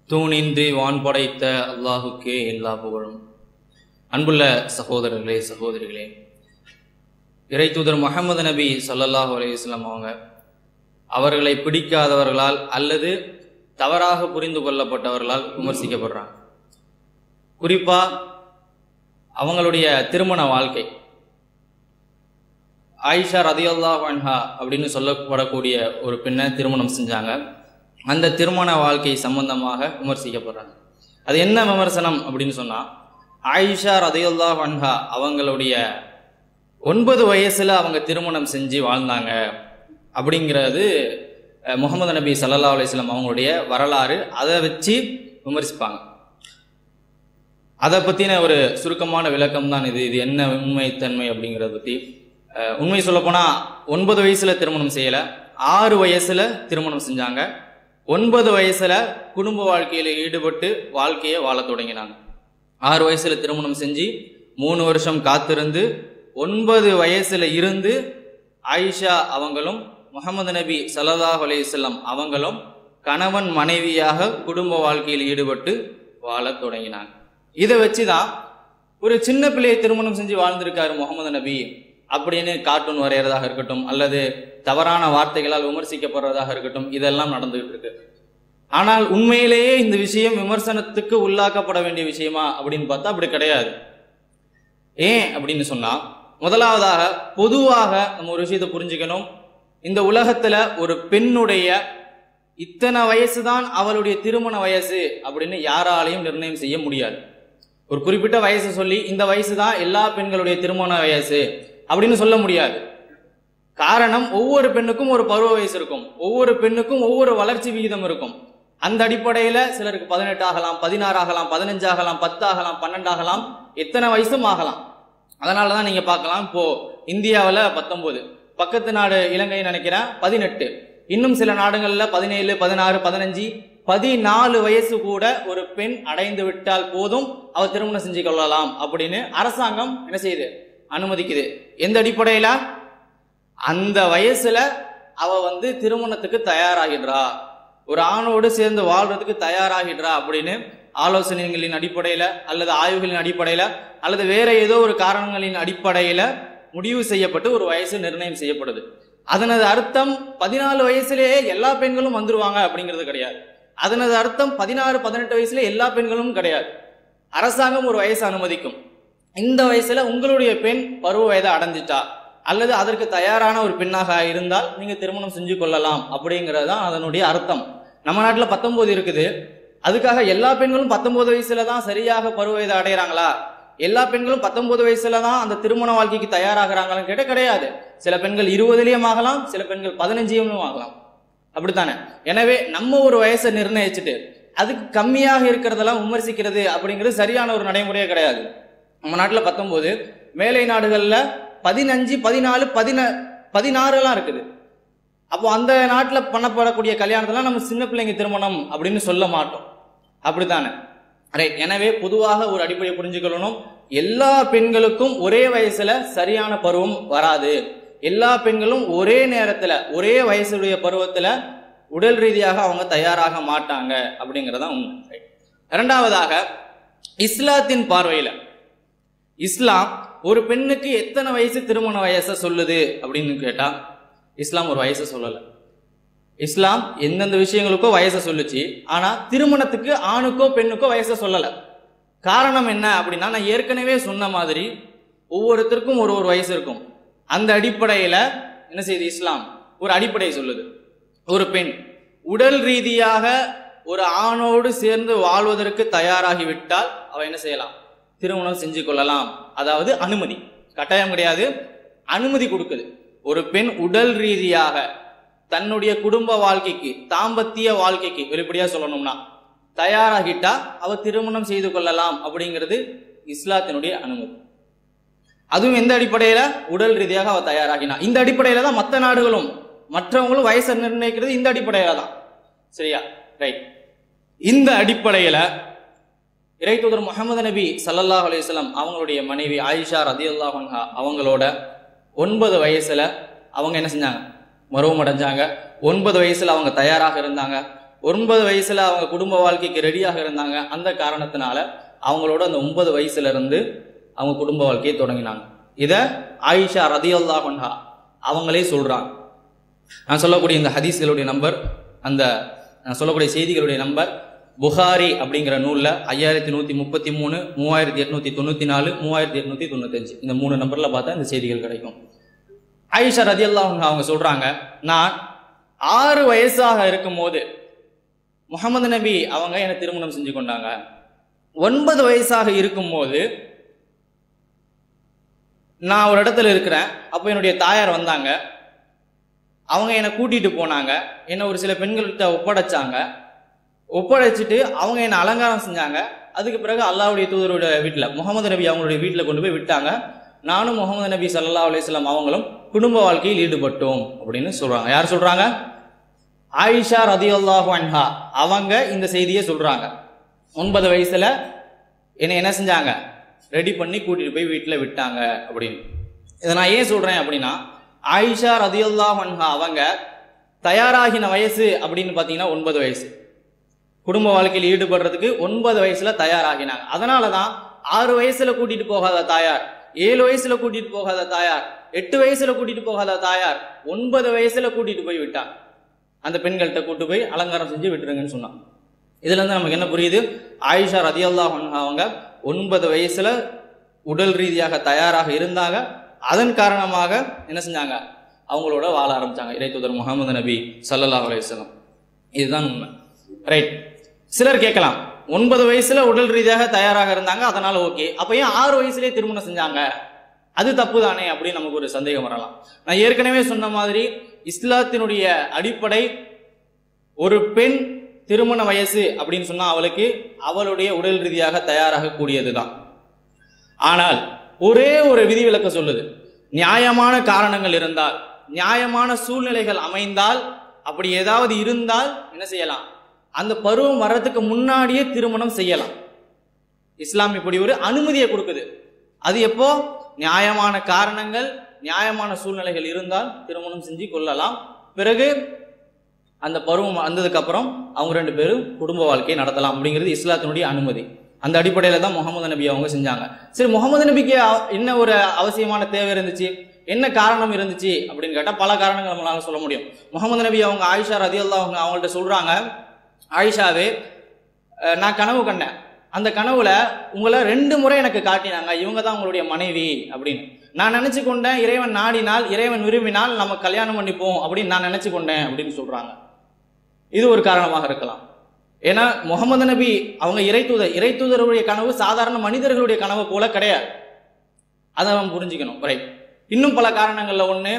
தூணின்றி வான் படைத்த அல்லாஹுக்கே எல்லா புகழும் அன்புள்ள சகோதரர்களே சகோதரிகளே இறை தூதர் முகமது நபி ஸல்லல்லாஹு அலைஹி வஸல்லம் அவங்க அவர்களை பிடிக்காதவர்களால் அல்லது தவறாக புரிந்து கொள்ளப்பட்டவர்களால் விமர்சிக்கப்படுறாங்க குறிப்பா அவங்களுடைய திருமண வாழ்க்கை ஆயிஷா ரதியல்லாஹு அன்ஹா அப்படின்னு சொல்லப்படக்கூடிய ஒரு பெண்ணை திருமணம் செஞ்சாங்க அந்த திருமண வாழ்க்கை சம்பந்தமாக விமர்சிக்கப்படுறாங்க அது என்ன விமர்சனம் அப்படின்னு சொன்னா ஆயிஷா ரதியல்லாஹு அன்ஹா அவங்களுடைய ஒன்பது வயசுல அவங்க திருமணம் செஞ்சு வாழ்ந்தாங்க அப்படிங்கிறது அஹ், முகமது நபி ஸல்லல்லாஹு அலைஹி வஸல்லம் அவங்களுடைய வரலாறு அதை வச்சு விமர்சிப்பாங்க அதை பற்றின ஒரு சுருக்கமான விளக்கம் தான் இது இது என்ன உண்மைத்தன்மை அப்படிங்கிறத பற்றி அஹ், உண்மை சொல்லப்போனால் ஒன்பது வயசில் திருமணம் செய்யலை ஆறு வயசில் திருமணம் செஞ்சாங்க ஒன்பது வயசில் குடும்ப வாழ்க்கையில் ஈடுபட்டு வாழ்க்கையை வாழத் தொடங்கினாங்க ஆறு வயசில் திருமணம் செஞ்சு மூணு வருஷம் காத்திருந்து ஒன்பது வயசில் இருந்து ஆயிஷா அவங்களும் முகமது நபி ஸல்லல்லாஹு அலைஹி வஸல்லம் அவங்களும் கணவன் மனைவியாக குடும்ப வாழ்க்கையில் ஈடுபட்டு வாழத் தொடங்கினாங்க இதை வச்சு தான் ஒரு சின்ன பிள்ளையை திருமணம் செஞ்சு வாழ்ந்திருக்காரு முகமது நபி அப்படின்னு கார்ட்டூன் வரைகிறதாக இருக்கட்டும் அல்லது தவறான வார்த்தைகளால் விமர்சிக்கப்படுறதாக இருக்கட்டும் இதெல்லாம் நடந்துகிட்டு இருக்கு ஆனால் உண்மையிலேயே இந்த விஷயம் விமர்சனத்துக்கு உள்ளாக்கப்பட வேண்டிய விஷயமா அப்படின்னு பார்த்தா அப்படி கிடையாது ஏன் அப்படின்னு சொன்னா முதலாவதாக பொதுவாக நம்ம ஒரு விஷயத்தை புரிஞ்சுக்கணும் இந்த உலகத்துல ஒரு பெண்ணுடைய இத்தனை வயசு தான் அவளுடைய திருமண வயசு அப்படின்னு யாராலையும் நிர்ணயம் செய்ய முடியாது ஒரு குறிப்பிட்ட வயசை சொல்லி இந்த வயசு தான் எல்லா பெண்களுடைய திருமண வயசு அப்படின்னு சொல்ல முடியாது காரணம் ஒவ்வொரு பெண்ணுக்கும் ஒரு பருவ வயசு இருக்கும் ஒவ்வொரு பெண்ணுக்கும் ஒவ்வொரு வளர்ச்சி விகிதம் இருக்கும் அந்த அடிப்படையில சிலருக்கு பதினெட்டு ஆகலாம் பதினாறு ஆகலாம் பதினஞ்சு ஆகலாம் பத்து ஆகலாம் பன்னெண்டு ஆகலாம் எத்தனை வயசும் ஆகலாம் அதனால தான் நீங்க பார்க்கலாம் இப்போ இந்தியாவில் பத்தொன்பது பக்கத்து நாடு இலங்கை நினைக்கிறேன் பதினெட்டு இன்னும் சில நாடுகள்ல பதினேழு பதினாறு பதினஞ்சு பதினாலு வயசு கூட ஒரு பெண் அடைந்து விட்டால் போதும் அவ திருமணம் செஞ்சு கொள்ளலாம் அப்படின்னு அரசாங்கம் என்ன செய்யுது அனுமதிக்குது எந்த அடிப்படையில அந்த வயசுல அவ வந்து திருமணத்துக்கு தயாராகிடுறா ஒரு ஆணோடு சேர்ந்து வாழ்றதுக்கு தயாராகிடுறா அப்படின்னு ஆலோசனைகளின் அடிப்படையில அல்லது ஆய்வுகளின் அடிப்படையில அல்லது வேற ஏதோ ஒரு காரணங்களின் அடிப்படையில முடிவு செய்யப்பட்டு ஒரு வயசு நிர்ணயம் செய்யப்படுது அதனது அர்த்தம் பதினாலு வயசுலேயே எல்லா பெண்களும் வந்துருவாங்க அப்படிங்கிறது கிடையாது அதனது அர்த்தம் பதினாறு பதினெட்டு வயசுல எல்லா பெண்களும் கிடையாது அரசாங்கம் ஒரு வயசு அனுமதிக்கும் இந்த வயசுல உங்களுடைய பெண் பருவ வயதை அடைஞ்சிட்டா அல்லது அதற்கு தயாரான ஒரு பெண்ணாக இருந்தால் நீங்க திருமணம் செஞ்சு கொள்ளலாம் அப்படிங்கிறது தான் அதனுடைய அர்த்தம் நம்ம நாட்டில் பத்தொன்பது இருக்குது அதுக்காக எல்லா பெண்களும் பத்தொன்பது வயசுல தான் சரியாக பருவ வயதை அடைகிறாங்களா எல்லா பெண்களும் பத்தொன்பது வயசுல தான் அந்த திருமண வாழ்க்கைக்கு தயாராகிறாங்களான்னு கேட்ட கிடையாது சில பெண்கள் இருபதுலயும் ஆகலாம் சில பெண்கள் பதினஞ்சிலும் ஆகலாம் அப்படித்தானே எனவே நம்ம ஒரு வயசை நிர்ணயிச்சுட்டு அதுக்கு கம்மியாக இருக்கிறதெல்லாம் விமர்சிக்கிறது அப்படிங்கிறது சரியான ஒரு நடைமுறையே கிடையாது நம்ம நாட்டில் பத்தொன்பது மேலை நாடுகளில் பதினஞ்சு பதினாலு பதின பதினாறுலாம் இருக்குது அப்போ அந்த நாட்டில் பண்ணப்படக்கூடிய கல்யாணத்தெல்லாம் நம்ம சின்ன பிள்ளைங்க திருமணம் அப்படின்னு சொல்ல மாட்டோம் அப்படித்தானே ரைட் எனவே பொதுவாக ஒரு அடிப்படையை புரிஞ்சுக்கொள்ளணும் எல்லா பெண்களுக்கும் ஒரே வயசுல சரியான பருவம் வராது எல்லா பெண்களும் ஒரே நேரத்துல ஒரே வயசுடைய பருவத்துல உடல் ரீதியாக அவங்க தயாராக மாட்டாங்க அப்படிங்கறதான் உண்மை Right. இரண்டாவதாக இஸ்லாத்தின் பார்வையில இஸ்லாம் ஒரு பெண்ணுக்கு எத்தனை வயசு திருமண வயசை சொல்லுது அப்படின்னு கேட்டா இஸ்லாம் ஒரு வயசை சொல்லலை இஸ்லாம் எந்தெந்த விஷயங்களுக்கோ வயசை சொல்லுச்சு ஆனா திருமணத்துக்கு ஆணுக்கோ பெண்ணுக்கோ வயசை சொல்லலை காரணம் என்ன அப்படின்னா நான் ஏற்கனவே சொன்ன மாதிரி ஒவ்வொருத்தருக்கும் ஒரு ஒரு வயசு இருக்கும் அந்த அடிப்படையில என்ன செய்யுது இஸ்லாம் ஒரு அடிப்படையை சொல்லுது ஒரு பெண் உடல் ரீதியாக ஒரு ஆணோடு சேர்ந்து வாழ்வதற்கு தயாராகி விட்டால் அவ என்ன செய்யலாம் திருமணம் செஞ்சு கொள்ளலாம் அதாவது அனுமதி கட்டாயம் கிடையாது அனுமதி கொடுக்குது ஒரு பெண் உடல் ரீதியாக தன்னுடைய குடும்ப வாழ்க்கைக்கு தாம்பத்திய வாழ்க்கைக்கு வெளிப்படையா சொல்லணும்னா தயாராகிட்டா அவ திருமணம் செய்து கொள்ளலாம் அப்படிங்கிறது இஸ்லாத்தினுடைய அனுமதி அதுவும் எந்த அடிப்படையில உடல் ரீதியாக அவ தயாராகினா இந்த அடிப்படையில தான் மற்ற நாடுகளும் மற்றவங்களும் வயசை நிர்ணயிக்கிறது இந்த அடிப்படையில தான் சரியா ரைட் இந்த அடிப்படையில இறைத்தூதர் முகமது நபி ஸல்லல்லாஹு அலைஹி வஸல்லம் அவங்களுடைய மனைவி ஆயிஷா ரதியல்லாஹு அன்ஹா அவங்களோட ஒன்பது வயசுல அவங்க என்ன செஞ்சாங்க மருவம் அடைஞ்சாங்க ஒன்பது வயசுல அவங்க தயாராக இருந்தாங்க ஒன்பது வயசுல அவங்க குடும்ப வாழ்க்கைக்கு ரெடியாக இருந்தாங்க அந்த காரணத்தினால அவங்களோட அந்த ஒன்பது வயசுல இருந்து அவங்க குடும்ப வாழ்க்கையை தொடங்கினாங்க இத ஆயிஷா ரதியுல்லா கொன்ஹா அவங்களே சொல்றாங்க நான் சொல்லக்கூடிய இந்த ஹதீஸ்களுடைய நம்பர் அந்த நான் சொல்லக்கூடிய செய்திகளுடைய நம்பர் புகாரி அப்படிங்கிற நூலில் ஐயாயிரத்தி நூற்றி முப்பத்தி மூணு மூவாயிரத்தி எட்நூத்தி தொண்ணூற்றி நாலு மூவாயிரத்தி எட்நூத்தி தொண்ணூத்தஞ்சு இந்த மூணு நம்பரில் பார்த்தா இந்த செய்திகள் கிடைக்கும் ஆயிஷா ரதியல்லா அவங்க சொல்கிறாங்க நான் ஆறு வயசாக இருக்கும்போது முகமது நபி அவங்க என்னை திருமணம் செஞ்சு கொண்டாங்க ஒன்பது வயசாக இருக்கும்போது நான் ஒரு இடத்துல இருக்கிறேன் அப்போ என்னுடைய தாயார் வந்தாங்க அவங்க என்னை கூட்டிட்டு போனாங்க என்னை ஒரு சில பெண்கள்கிட்ட ஒப்படைச்சாங்க ஒப்படைச்சிட்டு அவங்க என்னை அலங்காரம் செஞ்சாங்க அதுக்கு பிறகு அல்லாஹ்வுடைய தூதருடைய வீட்டில் முகமது நபி அவங்களுடைய வீட்டில் கொண்டு போய் விட்டாங்க நானும் முகமது நபி ஸல்லல்லாஹு அலைஹி வஸல்லம் அவங்களும் குடும்ப வாழ்க்கையில் ஈடுபட்டோம் அப்படின்னு சொல்றாங்க யார் சொல்றாங்க ஆயிஷா ரதியல்லாஹு அன்ஹா அவங்க இந்த செய்தியை சொல்றாங்க ஒன்பது வயசுல என்னை என்ன செஞ்சாங்க ரெடி பண்ணி கூட்டிட்டு போய் வீட்டில் விட்டாங்க அப்படின்னு இதை நான் ஏன் சொல்றேன் அப்படின்னா ஆயிஷா ரதியல்லாஹு அன்ஹா அவங்க தயாராகின வயசு அப்படின்னு பார்த்தீங்கன்னா ஒன்பது வயசு குடும்ப வாழ்க்கையில் ஈடுபடுறதுக்கு ஒன்பது வயசுல தயாராகினாங்க அதனால தான் ஆறு வயசுல கூட்டிட்டு போகாத தாயார் ஏழு வயசுல கூட்டிட்டு போகாத தாயார் எட்டு வயசுல கூட்டிட்டு போகாத தாயார் ஒன்பது வயசுல கூட்டிட்டு போய் விட்டாங்க அந்த பெண்கள்கிட்ட கூட்டு போய் அலங்காரம் செஞ்சு விட்டுருங்கன்னு சொன்னாங்க இதுல இருந்து நமக்கு என்ன புரியுது ஆயிஷா ரதியல்லாஹு அன்ஹா அவங்க ஒன்பது வயசுல உடல் ரீதியாக தயாராக இருந்தாங்க அதன் காரணமாக என்ன செஞ்சாங்க அவங்களோட வாழ ஆரம்பிச்சாங்க இறைத்தூதர் முகமது நபி ஸல்லல்லாஹு அலைஹி வஸல்லம் இதுதான் உண்மை ரைட் சிலர் கேட்கலாம் ஒன்பது வயசுல உடல் ரீதியாக தயாராக இருந்தாங்க அதனால ஓகே அப்ப ஏன் ஆறு வயசுலயே திருமணம் செஞ்சாங்க அது தப்பு தானே அப்படின்னு நமக்கு ஒரு சந்தேகம் வரலாம் நான் ஏற்கனவே சொன்ன மாதிரி இஸ்லாத்தினுடைய அடிப்படை ஒரு பெண் திருமண வயசு அப்படின்னு சொன்னா அவளுக்கு அவளுடைய உடல் ரீதியாக தயாராக கூடியதுதான் ஆனால் ஒரே ஒரு விதிவிலக்க சொல்லுது நியாயமான காரணங்கள் இருந்தால் நியாயமான சூழ்நிலைகள் அமைந்தால் அப்படி ஏதாவது இருந்தால் என்ன செய்யலாம் அந்த பருவம் வர்றதுக்கு முன்னாடியே திருமணம் செய்யலாம் இஸ்லாம் இப்படி ஒரு அனுமதியை கொடுக்குது அது எப்போ நியாயமான காரணங்கள் நியாயமான சூழ்நிலைகள் இருந்தால் திருமணம் செஞ்சு கொள்ளலாம் பிறகு அந்த பருவம் வந்ததுக்கு அப்புறம் அவங்க ரெண்டு பேரும் குடும்ப வாழ்க்கையை நடத்தலாம் அப்படிங்கிறது இஸ்லாத்தினுடைய அனுமதி அந்த அடிப்படையில தான் முகமது நபி அவங்க செஞ்சாங்க சரி முகமது நபிக்கு அ- என்ன ஒரு அவசியமான தேவை இருந்துச்சு என்ன காரணம் இருந்துச்சு அப்படின்னு கேட்டா பல காரணங்கள் நம்மளால சொல்ல முடியும் முகமது நபி அவங்க ஆயிஷா ரதி அவங்க அவங்கள்ட்ட சொல்றாங்க ஆயிஷாவே அஹ், நான் கனவு கண்டேன் அந்த கனவுல உங்களை ரெண்டு முறை எனக்கு காட்டினாங்க இவங்க தான் உங்களுடைய மனைவி அப்படின்னு நான் நினைச்சு கொண்டேன் இறைவன் நாடினால் இறைவன் விரும்பினால் நம்ம கல்யாணம் பண்ணிப்போம் அப்படின்னு நான் நினைச்சு கொண்டேன் அப்படின்னு சொல்றாங்க இது ஒரு காரணமாக இருக்கலாம் ஏன்னா முகமது நபி அவங்க இறைத்தூதர் இறைத்தூதருடைய கனவு சாதாரண மனிதர்களுடைய கனவு போல கிடையாது அதை நம்ம புரிஞ்சுக்கணும் ரைட் இன்னும் பல காரணங்கள்ல ஒண்ணு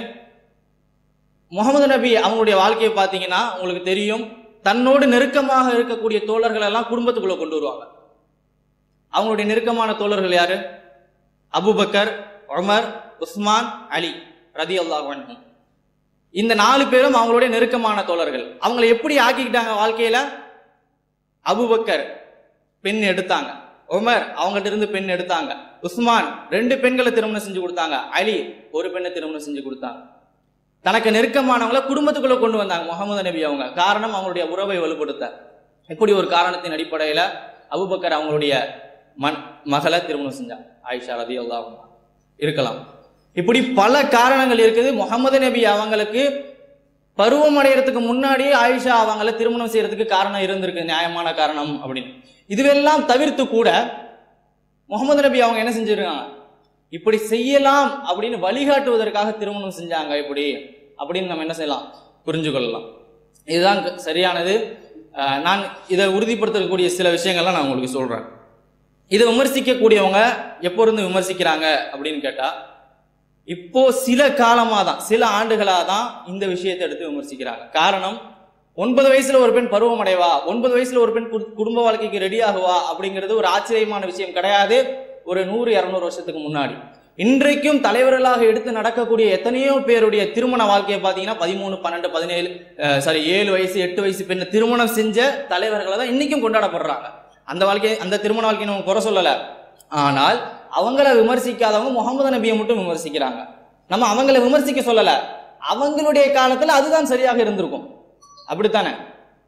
முகமது நபி அவங்களுடைய வாழ்க்கையை பார்த்தீங்கன்னா உங்களுக்கு தெரியும் தன்னோடு நெருக்கமாக இருக்கக்கூடிய தோழர்கள் எல்லாம் குடும்பத்துக்குள்ள கொண்டு வருவாங்க அவங்களுடைய நெருக்கமான தோழர்கள் யாரு அபூபக்கர் உமர் உஸ்மான் அலி ரதி அல்லாஹ் இந்த நாலு பேரும் அவங்களுடைய நெருக்கமான தோழர்கள் அவங்களை எப்படி ஆக்கிக்கிட்டாங்க வாழ்க்கையில அபூபக்கர் பெண் எடுத்தாங்க உமர் அவங்ககிட்ட இருந்து பெண் எடுத்தாங்க உஸ்மான் ரெண்டு பெண்களை திருமணம் செஞ்சு கொடுத்தாங்க அலி ஒரு பெண்ணை திருமணம் செஞ்சு கொடுத்தாங்க தனக்கு நெருக்கமானவங்களை குடும்பத்துக்குள்ள கொண்டு வந்தாங்க முகமது நபி அவங்க காரணம் அவங்களுடைய உறவை வலுப்படுத்த இப்படி ஒரு காரணத்தின் அடிப்படையில அபூபக்கர் அவங்களுடைய மன் மகளை திருமணம் செஞ்சாங்க ஆயிஷா ரதி அல்லாஹ் இருக்கலாம் இப்படி பல காரணங்கள் இருக்குது முகமது நபி அவங்களுக்கு பருவம் அடையறதுக்கு முன்னாடியே ஆயிஷா அவங்கள திருமணம் செய்யறதுக்கு காரணம் இருந்திருக்கு நியாயமான காரணம் அப்படின்னு இதுவெல்லாம் தவிர்த்து கூட முகமது நபி அவங்க என்ன செஞ்சிருக்காங்க இப்படி செய்யலாம் அப்படின்னு வழிகாட்டுவதற்காக திருமணம் செஞ்சாங்க இப்படி அப்படின்னு நம்ம என்ன செய்யலாம் புரிஞ்சு கொள்ளலாம் இதுதான் க- சரியானது அஹ் நான் இதை உறுதிப்படுத்தக்கூடிய சில விஷயங்கள்லாம் நான் உங்களுக்கு சொல்றேன் இதை விமர்சிக்கக்கூடியவங்க எப்போ இருந்து விமர்சிக்கிறாங்க அப்படின்னு கேட்டா இப்போ சில காலமா தான் சில ஆண்டுகளா தான் இந்த விஷயத்தை எடுத்து விமர்சிக்கிறாங்க காரணம் ஒன்பது வயசுல ஒரு பெண் பருவம் அடைவா ஒன்பது வயசுல ஒரு பெண் கு- குடும்ப வாழ்க்கைக்கு ரெடி ஆகுவா அப்படிங்கிறது ஒரு ஆச்சரியமான விஷயம் கிடையாது ஒரு நூறு இருநூறு வருஷத்துக்கு முன்னாடி இன்றைக்கும் தலைவர்களாக எடுத்து நடக்கக்கூடிய எத்தனையோ பேருடைய திருமண வாழ்க்கையை பார்த்தீங்கன்னா பதிமூணு பன்னெண்டு பதினேழு சாரி ஏழு வயசு எட்டு வயசு பெண்ணை திருமணம் செஞ்ச தலைவர்களை தான் இன்னைக்கும் கொண்டாடப்படுறாங்க அந்த வாழ்க்கை அந்த திருமண வாழ்க்கையை நம்ம குறை சொல்லல ஆனால் அவங்கள விமர்சிக்காதவங்க முகமது நபியை மட்டும் விமர்சிக்கிறாங்க நம்ம அவங்கள விமர்சிக்க சொல்லல அவங்களுடைய காலத்துல அதுதான் சரியாக இருந்திருக்கும் அப்படித்தானே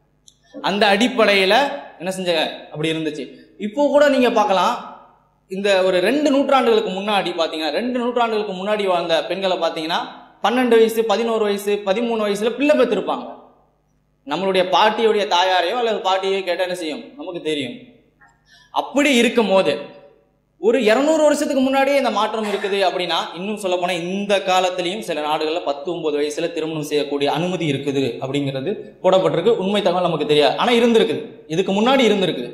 அந்த அடிப்படையில என்ன செஞ்சாங்க அப்படி இருந்துச்சு இப்போ கூட நீங்க பார்க்கலாம் இந்த ஒரு ரெண்டு நூற்றாண்டுகளுக்கு முன்னாடி பாத்தீங்கன்னா ரெண்டு நூற்றாண்டுகளுக்கு முன்னாடி வாழ்ந்த பெண்களை பாத்தீங்கன்னா பன்னெண்டு வயசு பதினோரு வயசு பதிமூணு வயசுல பிள்ளை பெற்றிருப்பாங்க நம்மளுடைய பாட்டியுடைய தாயாரையோ அல்லது பாட்டியோ கேட்டா என்ன செய்யும் நமக்கு தெரியும் அப்படி இருக்கும் போது ஒரு இருநூறு வருஷத்துக்கு முன்னாடியே இந்த மாற்றம் இருக்குது அப்படின்னா இன்னும் சொல்ல போனா இந்த காலத்திலையும் சில நாடுகளில் பத்து ஒன்பது வயசுல திருமணம் செய்யக்கூடிய அனுமதி இருக்குது அப்படிங்கிறது போடப்பட்டிருக்கு உண்மை தகவல் நமக்கு தெரியாது ஆனா இருந்திருக்குது இதுக்கு முன்னாடி இருந்திருக்குது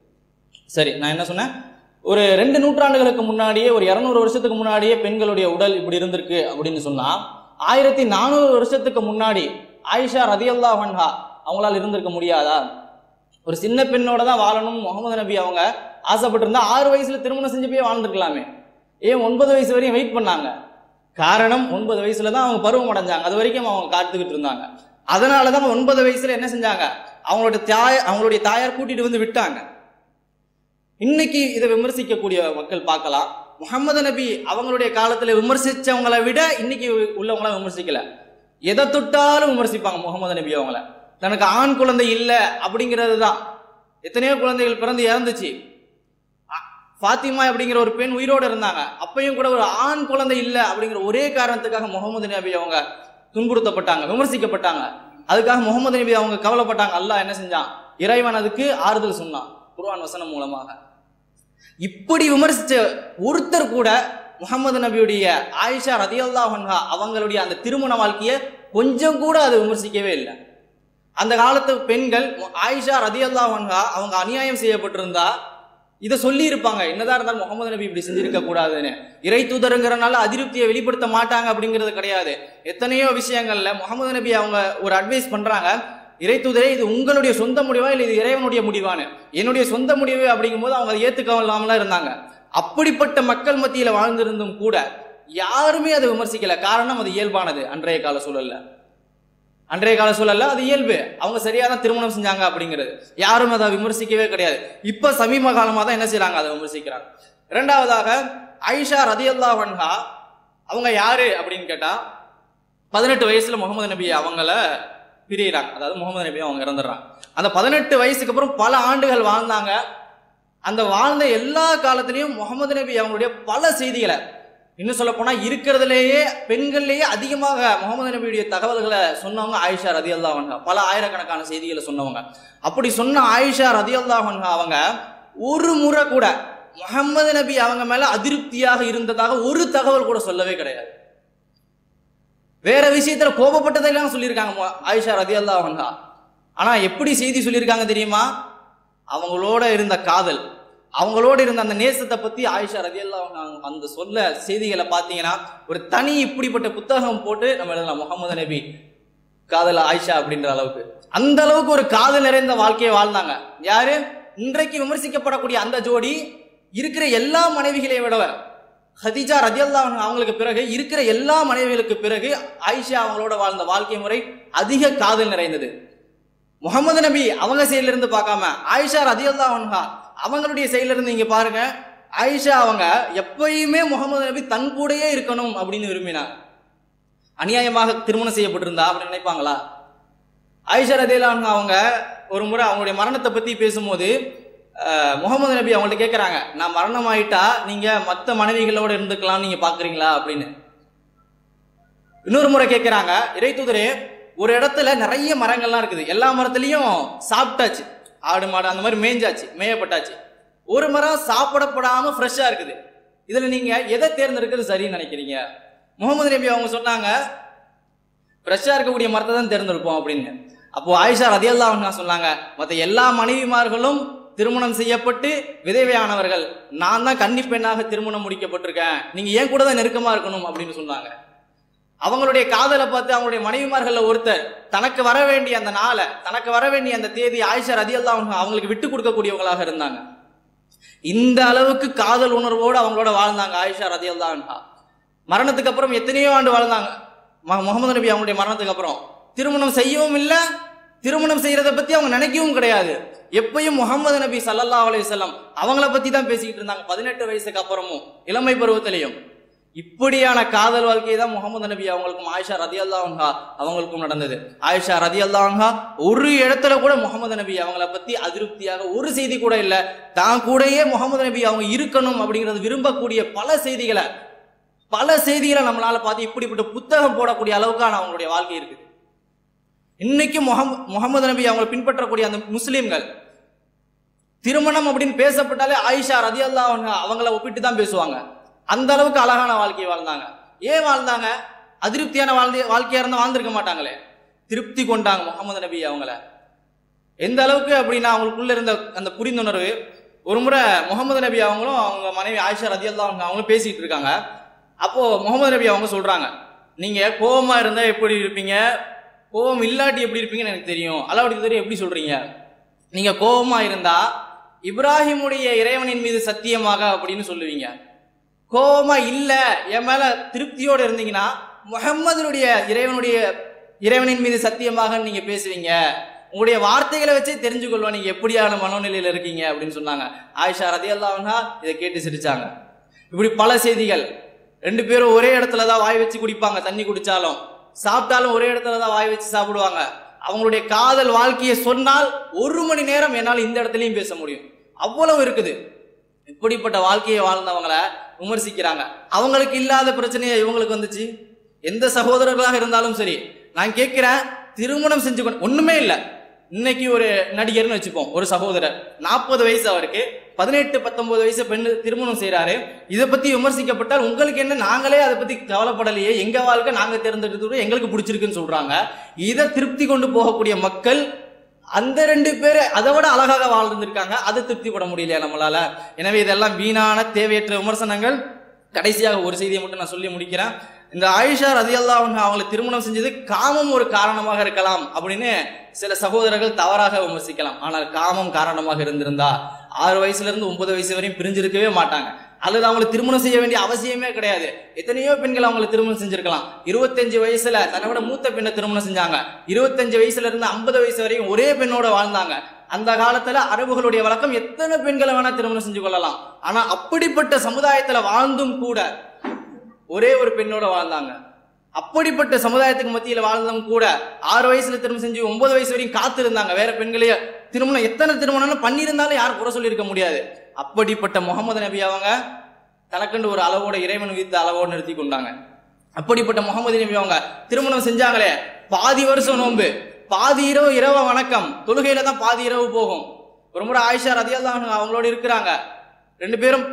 சரி நான் என்ன சொன்னேன் ஒரு ரெண்டு நூற்றாண்டுகளுக்கு முன்னாடியே ஒரு இருநூறு வருஷத்துக்கு முன்னாடியே பெண்களுடைய உடல் இப்படி இருந்திருக்கு அப்படின்னு சொன்னா ஆயிரத்தி நானூறு வருஷத்துக்கு முன்னாடி ஆயிஷா ரதியல்லா வன்ஹா அவங்களால இருந்திருக்க முடியாதா ஒரு சின்ன பெண்ணோட தான் வாழணும் முகமது நபி அவங்க ஆசைப்பட்டிருந்தா ஆறு வயசுல திருமணம் செஞ்சு போய் வாழ்ந்துருக்கலாமே ஏன் ஒன்பது வயசு வரையும் வெயிட் பண்ணாங்க காரணம் ஒன்பது வயசுல தான் அவங்க பருவம் அடைஞ்சாங்க அது வரைக்கும் அவங்க காத்துக்கிட்டு இருந்தாங்க அதனால தான் ஒன்பது வயசுல என்ன செஞ்சாங்க அவங்களோட தாய் அவங்களுடைய தாயார் கூட்டிட்டு வந்து விட்டாங்க இன்னைக்கு இதை விமர்சிக்கக்கூடிய மக்கள் பார்க்கலாம் முகமது நபி அவங்களுடைய காலத்துல விமர்சிச்சவங்களை விட இன்னைக்கு உள்ளவங்கள விமர்சிக்கல எதை தொட்டாலும் விமர்சிப்பாங்க முகமது நபி அவங்கள தனக்கு ஆண் குழந்தை இல்லை அப்படிங்கிறது தான் எத்தனையோ குழந்தைகள் பிறந்து இறந்துச்சு அ- ஃபாத்திமா அப்படிங்கிற ஒரு பெண் உயிரோடு இருந்தாங்க அப்பயும் கூட ஒரு ஆண் குழந்தை இல்லை அப்படிங்கிற ஒரே காரணத்துக்காக முகமது நபி அவங்க துன்புறுத்தப்பட்டாங்க விமர்சிக்கப்பட்டாங்க அதுக்காக முகமது நபி அவங்க கவலைப்பட்டாங்க அல்லாஹ் என்ன செஞ்சான் இறைவன் அதுக்கு ஆறுதல் சொன்னான் குர்ஆன் வசனம் மூலமாக இப்படி விமர்சிச்ச ஒருத்தர் கூட முகமது நபியுடைய ஆயிஷா ரதியல்லாஹு அன்ஹா அவங்களுடைய அந்த திருமண வாழ்க்கையை கொஞ்சம் கூட அதை விமர்சிக்கவே இல்லை அந்த காலத்து பெண்கள் ஆயிஷா ரதியல்லாஹு அன்ஹா அவங்க அநியாயம் செய்யப்பட்டிருந்தா இதை சொல்லி இருப்பாங்க என்னதான் இருந்தாலும் முகமது நபி இப்படி செஞ்சிருக்க கூடாதுன்னு இறை தூதருங்கிறனால அதிருப்தியை வெளிப்படுத்த மாட்டாங்க அப்படிங்கிறது கிடையாது எத்தனையோ விஷயங்கள்ல முகமது நபி அவங்க ஒரு அட்வைஸ் பண்றாங்க இறை தூதரே இது உங்களுடைய சொந்த முடிவா இல்லை இது இறைவனுடைய முடிவான்னு என்னுடைய சொந்த முடிவு அப்படிங்கும்போது அவங்க அதை ஏத்துக்காமலாம் இருந்தாங்க அப்படிப்பட்ட மக்கள் மத்தியில வாழ்ந்திருந்தும் கூட யாருமே அதை விமர்சிக்கல காரணம் அது இயல்பானது அன்றைய கால சூழல்ல அன்றைய கால சூழல்ல அது இயல்பு அவங்க சரியான திருமணம் செஞ்சாங்க அப்படிங்கிறது யாரும் அதை விமர்சிக்கவே கிடையாது இப்ப சமீப காலமா தான் என்ன செய்றாங்க அதை விமர்சிக்கிறாங்க இரண்டாவதாக ஐஷா ரதியல்லா வன்ஹா அவங்க யாரு அப்படின்னு கேட்டா பதினெட்டு வயசுல முகமது நபி அவங்கள பிரியிறாங்க அதாவது முகமது நபி அவங்க இறந்துடுறாங்க அந்த பதினெட்டு வயசுக்கு அப்புறம் பல ஆண்டுகள் வாழ்ந்தாங்க அந்த வாழ்ந்த எல்லா காலத்திலையும் முகமது நபி அவங்களுடைய பல செய்திகளை இன்னும் சொல்ல போனா இருக்கிறதுலேயே பெண்கள்லேயே அதிகமாக முகமது நபியுடைய தகவல்களை சொன்னவங்க ஆயிஷா ரதி அல்லாஹன்ஹா பல ஆயிரக்கணக்கான செய்திகளை சொன்னவங்க அப்படி சொன்ன ஆயிஷா ரதி அல்லாஹன்ஹா அவங்க ஒரு முறை கூட முகமது நபி அவங்க மேல அதிருப்தியாக இருந்ததாக ஒரு தகவல் கூட சொல்லவே கிடையாது வேற விஷயத்துல கோபப்பட்டதெல்லாம் சொல்லியிருக்காங்க மு- ஆயிஷா ரதி அல்லாஹன்ஹா ஆனா எப்படி செய்தி சொல்லியிருக்காங்க தெரியுமா அவங்களோட இருந்த காதல் அவங்களோட இருந்த அந்த நேசத்தை பத்தி ஆயிஷா ரதி அந்த சொல்ல செய்திகளை பார்த்தீங்கன்னா ஒரு தனி இப்படிப்பட்ட புத்தகம் போட்டு நம்ம எழுதலாம் முகமது நபி காதல் ஆயிஷா அப்படின்ற அளவுக்கு அந்த அளவுக்கு ஒரு காதல் நிறைந்த வாழ்க்கையை வாழ்ந்தாங்க யாரு இன்றைக்கு விமர்சிக்கப்படக்கூடிய அந்த ஜோடி இருக்கிற எல்லா மனைவிகளை விட ஹதிஜா ரதியல்லா அவங்களுக்கு பிறகு இருக்கிற எல்லா மனைவிகளுக்கு பிறகு ஆயிஷா அவங்களோட வாழ்ந்த வாழ்க்கை முறை அதிக காதல் நிறைந்தது முகமது நபி அவங்க சைடுல இருந்து பார்க்காம ஆயிஷா ரதியல்லா அன்ஹா அவங்களுடைய சைடுல இருந்து இங்க பாருங்க ஆயிஷா அவங்க எப்பயுமே முகமது நபி தன் கூடயே இருக்கணும் அப்படின்னு விரும்பினாங்க அநியாயமாக திருமணம் செய்யப்பட்டிருந்தா அப்படின்னு நினைப்பாங்களா ஆயிஷா ரதியல்லா அன்ஹா அவங்க ஒரு முறை அவங்களுடைய மரணத்தை பத்தி பேசும்போது அஹ், முகமது நபி அவங்கள்ட்ட கேட்கறாங்க நான் மரணம் ஆயிட்டா நீங்க மத்த மனைவிகளோட இருந்துக்கலாம் நீங்க பாக்குறீங்களா அப்படின்னு இன்னொரு முறை கேட்கறாங்க இறை தூதரே ஒரு இடத்துல நிறைய மரங்கள்லாம் இருக்குது எல்லா மரத்துலயும் சாப்பிட்டாச்சு ஆடு மாடு அந்த மாதிரி மேய்ஞ்சாச்சு மேயப்பட்டாச்சு ஒரு மரம் சாப்பிடப்படாம ஃப்ரெஷ்ஷா இருக்குது இதுல நீங்க எதை தேர்ந்தெடுக்கிறது சரின்னு நினைக்கிறீங்க முகமது நபி அவங்க சொன்னாங்க ஃப்ரெஷ்ஷா இருக்கக்கூடிய மரத்தை தான் தேர்ந்தெடுப்போம் அப்படின்னு அப்போ ஆயிஷா ரதியல்லா சொன்னாங்க மற்ற எல்லா மனைவிமார்களும் திருமணம் செய்யப்பட்டு விதவையானவர்கள் நான் தான் கன்னி பெண்ணாக திருமணம் முடிக்கப்பட்டிருக்கேன் நீங்க ஏன் கூட தான் நெருக்கமா இருக்கணும் அப்படின்னு சொன்னாங்க அவங்களுடைய காதலை பார்த்து அவங்களுடைய மனைவிமார்கள்ல ஒருத்தர் தனக்கு வர வேண்டிய அந்த நாளை தனக்கு வர வேண்டிய அந்த தேதி ஆயிஷா ரதியல்லா அவங்களுக்கு விட்டு கொடுக்கக்கூடியவங்களாக இருந்தாங்க இந்த அளவுக்கு காதல் உணர்வோடு அவங்களோட வாழ்ந்தாங்க ஆயிஷா ரதியல்லா மரணத்துக்கு அப்புறம் எத்தனையோ ஆண்டு வாழ்ந்தாங்க ம- முகமது நபி அவங்களுடைய மரணத்துக்கு அப்புறம் திருமணம் செய்யவும் இல்லை திருமணம் செய்யறத பத்தி அவங்க நினைக்கவும் கிடையாது எப்பயும் முகமது நபி ஸல்லல்லாஹு அலைஹி வஸல்லம் அவங்கள பத்தி தான் பேசிக்கிட்டு இருந்தாங்க பதினெட்டு வயசுக்கு அப்புறமும் இளமை பருவத்திலையும் இப்படியான காதல் வாழ்க்கை தான் முகமது நபி அவங்களுக்கும் ஆயிஷா ரதி அல்லாஹா அவங்களுக்கும் நடந்தது ஆயிஷா ரதி அல்லாஹா ஒரு இடத்துல கூட முகமது நபி அவங்கள பத்தி அதிருப்தியாக ஒரு செய்தி கூட இல்ல தான் கூடயே முகமது நபி அவங்க இருக்கணும் அப்படிங்கறது விரும்பக்கூடிய பல செய்திகளை பல செய்திகளை நம்மளால பார்த்து இப்படிப்பட்ட புத்தகம் போடக்கூடிய அளவுக்கான அவங்களுடைய வாழ்க்கை இருக்குது இன்னைக்கு முகம் முகமது நபி அவங்களை பின்பற்றக்கூடிய அந்த முஸ்லிம்கள் திருமணம் அப்படின்னு பேசப்பட்டாலே ஆயிஷா ரதி அவங்கள ஒப்பிட்டு தான் பேசுவாங்க அந்த அளவுக்கு அழகான வாழ்க்கையை வாழ்ந்தாங்க ஏன் வாழ்ந்தாங்க அதிருப்தியான வாழ்ந்த வாழ்க்கையா இருந்தா வாழ்ந்திருக்க மாட்டாங்களே திருப்தி கொண்டாங்க முகமது நபி அவங்கள எந்த அளவுக்கு அப்படின்னா அவங்களுக்குள்ள இருந்த அந்த புரிந்துணர்வு ஒரு முறை முகமது நபி அவங்களும் அவங்க மனைவி ஆயிஷா ரதி அவங்க அவங்களும் பேசிட்டு இருக்காங்க அப்போ முகமது நபி அவங்க சொல்றாங்க நீங்க கோவமா இருந்தா எப்படி இருப்பீங்க கோவம் இல்லாட்டி எப்படி இருப்பீங்கன்னு எனக்கு தெரியும் அல்லாவுடைய தெரியும் எப்படி சொல்றீங்க நீங்க கோவமா இருந்தா இப்ராஹிமுடைய இறைவனின் மீது சத்தியமாக அப்படின்னு சொல்லுவீங்க கோவமா இல்ல என் மேல திருப்தியோட இருந்தீங்கன்னா முகம்மதுடைய இறைவனுடைய இறைவனின் மீது சத்தியமாக நீங்க பேசுவீங்க உங்களுடைய வார்த்தைகளை வச்சே தெரிஞ்சு கொள்வோம் நீங்க எப்படியான மனோநிலையில இருக்கீங்க அப்படின்னு சொன்னாங்க ஆயிஷா ரதி இதை கேட்டு சிரிச்சாங்க இப்படி பல செய்திகள் ரெண்டு பேரும் ஒரே இடத்துல தான் வாய் வச்சு குடிப்பாங்க தண்ணி குடிச்சாலும் சாப்பிட்டாலும் ஒரே இடத்துல தான் வாய் வச்சு சாப்பிடுவாங்க அவங்களுடைய காதல் வாழ்க்கையை சொன்னால் ஒரு மணி நேரம் என்னால் இந்த இடத்துலயும் பேச முடியும் அவ்வளவு இருக்குது இப்படிப்பட்ட வாழ்க்கையை வாழ்ந்தவங்கள விமர்சிக்கிறாங்க அவங்களுக்கு இல்லாத பிரச்சனையை இவங்களுக்கு வந்துச்சு எந்த சகோதரர்களாக இருந்தாலும் சரி நான் கேட்கிறேன் திருமணம் செஞ்சு கொண்டு ஒண்ணுமே இல்லை இன்னைக்கு ஒரு நடிகர்னு வச்சுப்போம் ஒரு சகோதரர் நாற்பது வயசு அவருக்கு பதினெட்டு பத்தொன்பது வயசு பெண்ணு திருமணம் செய்யறாரு இதை பத்தி விமர்சிக்கப்பட்டால் உங்களுக்கு என்ன நாங்களே அதை பத்தி கவலைப்படலையே எங்க வாழ்க்கை நாங்க தேர்ந்தெடுத்து எங்களுக்கு பிடிச்சிருக்குன்னு சொல்றாங்க இதை திருப்தி கொண்டு போகக்கூடிய மக்கள் அந்த ரெண்டு பேரு அதை விட அழகாக வாழ்ந்துருக்காங்க அதை திருப்திப்பட முடியலையா நம்மளால எனவே இதெல்லாம் வீணான தேவையற்ற விமர்சனங்கள் கடைசியாக ஒரு செய்தியை மட்டும் நான் சொல்லி முடிக்கிறேன் இந்த ஆயிஷா ரதியல்லா அவங்களை திருமணம் செஞ்சது காமம் ஒரு காரணமாக இருக்கலாம் அப்படின்னு சில சகோதரர்கள் தவறாக விமர்சிக்கலாம் ஆனால் காமம் காரணமாக இருந்திருந்தா ஆறு வயசுல இருந்து ஒன்பது வயசு வரையும் பிரிஞ்சிருக்கவே மாட்டாங்க அல்லது அவங்களை திருமணம் செய்ய வேண்டிய அவசியமே கிடையாது எத்தனையோ பெண்கள் அவங்களை திருமணம் செஞ்சிருக்கலாம் இருபத்தஞ்சு வயசுல தன்னை விட மூத்த பெண்ணை திருமணம் செஞ்சாங்க இருபத்தஞ்சு வயசுல இருந்து ஐம்பது வயசு வரையும் ஒரே பெண்ணோட வாழ்ந்தாங்க அந்த காலத்துல அரபுகளுடைய வழக்கம் எத்தனை பெண்களை வேணா திருமணம் செஞ்சு கொள்ளலாம் ஆனா அப்படிப்பட்ட சமுதாயத்துல வாழ்ந்தும் கூட ஒரே ஒரு பெண்ணோட வாழ்ந்தாங்க அப்படிப்பட்ட சமுதாயத்துக்கு மத்தியில வாழ்ந்தவங்க கூட ஆறு வயசுல திருமணம் செஞ்சு ஒன்பது வயசு வரையும் காத்து இருந்தாங்க வேற பெண்களையே திருமணம் எத்தனை திருமணம்னு பண்ணியிருந்தாலும் யாரும் குறை சொல்லியிருக்க முடியாது அப்படிப்பட்ட முகமது நபி அவங்க தனக்கண்டு ஒரு அளவோட இறைவன் விதித்த அளவோடு நிறுத்தி கொண்டாங்க அப்படிப்பட்ட முகமது நபி அவங்க திருமணம் செஞ்சாங்களே பாதி வருஷம் நோன்பு பாதி இரவு இரவு வணக்கம் தொழுகையில தான் பாதி இரவு போகும் ஒரு முறை ஆயிஷா ரதியல்லாஹு அவங்களோட இருக்கிறாங்க ரெண்டு பேரும்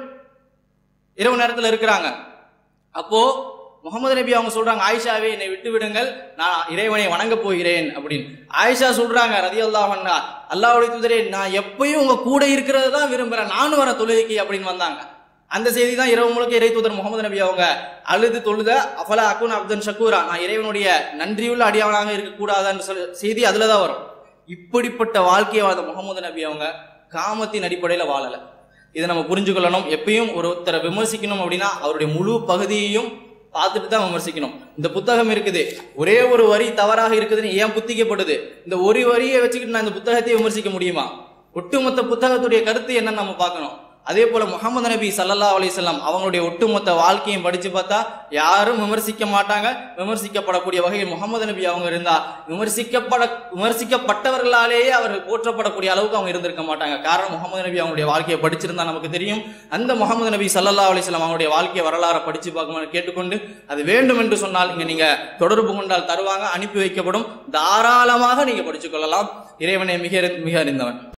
இரவு நேரத்துல இருக்கிறாங்க அப்போ முகமது நபி அவங்க சொல்றாங்க ஆயிஷாவே என்னை விட்டு விடுங்கள் நான் இறைவனை வணங்க போகிறேன் அப்படின்னு ஆயிஷா சொல்றாங்க ரதி அல்லாஹன்னா அல்லாவுடைய தூதரே நான் எப்பயும் உங்க கூட இருக்கிறத தான் விரும்புறேன் நானும் வரேன் தொழுகைக்கு அப்படின்னு வந்தாங்க அந்த செய்தி தான் இரவு முழுக்க இறை தூதர் முகமது நபி அவங்க அழுது தொழுத அஃபலா அக்குன் அப்தன் ஷக்கூரா நான் இறைவனுடைய நன்றியுள்ள அடியாவனாக இருக்கக்கூடாதான்னு சொல்ல செய்தி அதுல தான் வரும் இப்படிப்பட்ட வாழ்க்கையை வாழ்ந்த முகமது நபி அவங்க காமத்தின் அடிப்படையில் வாழலை இதை நம்ம புரிஞ்சுக்கொள்ளணும் எப்பயும் ஒருத்தரை விமர்சிக்கணும் அப்படின்னா அவருடைய முழு பகுதியையும் பார்த்துட்டு தான் விமர்சிக்கணும் இந்த புத்தகம் இருக்குது ஒரே ஒரு வரி தவறாக இருக்குதுன்னு ஏன் புத்திக்கப்படுது இந்த ஒரு வரியை வச்சுக்கிட்டு நான் இந்த புத்தகத்தை விமர்சிக்க முடியுமா ஒட்டுமொத்த புத்தகத்துடைய கருத்து என்னன்னு நம்ம பார்க்கணும் அதே போல முகமது நபி சல்லல்லா அலிசல்லாம் அவங்களுடைய ஒட்டுமொத்த வாழ்க்கையும் படிச்சு பார்த்தா யாரும் விமர்சிக்க மாட்டாங்க விமர்சிக்கப்படக்கூடிய வகையில் முகமது நபி அவங்க இருந்தா விமர்சிக்கப்பட விமர்சிக்கப்பட்டவர்களாலேயே அவர்கள் போற்றப்படக்கூடிய அளவுக்கு அவங்க இருந்திருக்க மாட்டாங்க காரணம் முகமது நபி அவங்களுடைய வாழ்க்கையை படிச்சிருந்தா நமக்கு தெரியும் அந்த முகமது நபி சல்லல்லா அலிஸ்லாம் அவங்களுடைய வாழ்க்கையை வரலாறு படிச்சு பார்க்கணும்னு கேட்டுக்கொண்டு அது வேண்டும் என்று சொன்னால் இங்க நீங்க தொடர்பு கொண்டால் தருவாங்க அனுப்பி வைக்கப்படும் தாராளமாக நீங்க படிச்சுக் கொள்ளலாம் இறைவனை மிக மிக அறிந்தவன்